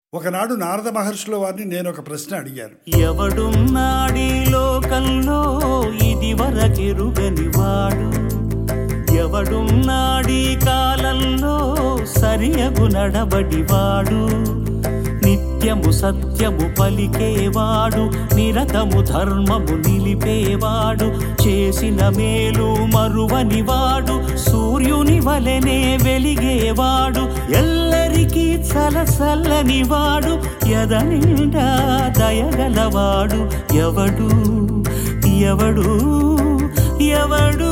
ఒకనాడు నారద మహర్షుల వారిని నేను ఒక ప్రశ్న అడిగాను ఎవడున్నాడీ లోకంలో ఇది వరకెరుగని వాడు ఎవడున్నాడీ కాలంలో సరియగు నడబడివాడు నిత్యము సత్యము పలికేవాడు నిరతము ధర్మము నిలిపేవాడు చేసిన మేలు మరువని వాడు సూర్యుని వలెనే వెలిగేవాడు ఎల్లరికీ చలసల్లని వాడు ఎదనిండా దయగలవాడు ఎవడు ఎవడు ఎవడు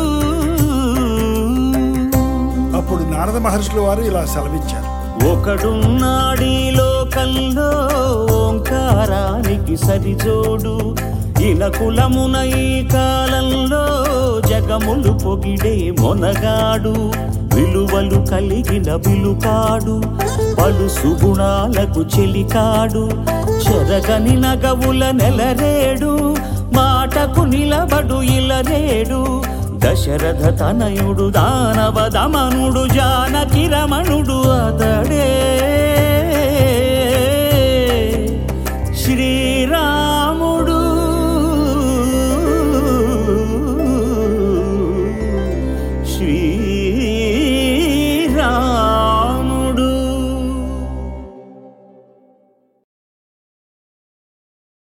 అప్పుడు నారద మహర్షుల వారు ఇలా సెలవిచ్చారు ఒకడున్నాడీ లోకంలో ఓంకారానికి సరిజోడు ఇనకులమున ఈ కాలంలో జగములు పొగిడే మొనగాడు విలువలు కలిగిన విలుకాడు పలు సుగుణాలకు చెలికాడు చెరగని నగవుల నెలరేడు మాటకు నిలబడు ఇలరేడు దశరథ తనయుడు దానవ దమనుడు జానకి రమణుడు అతడే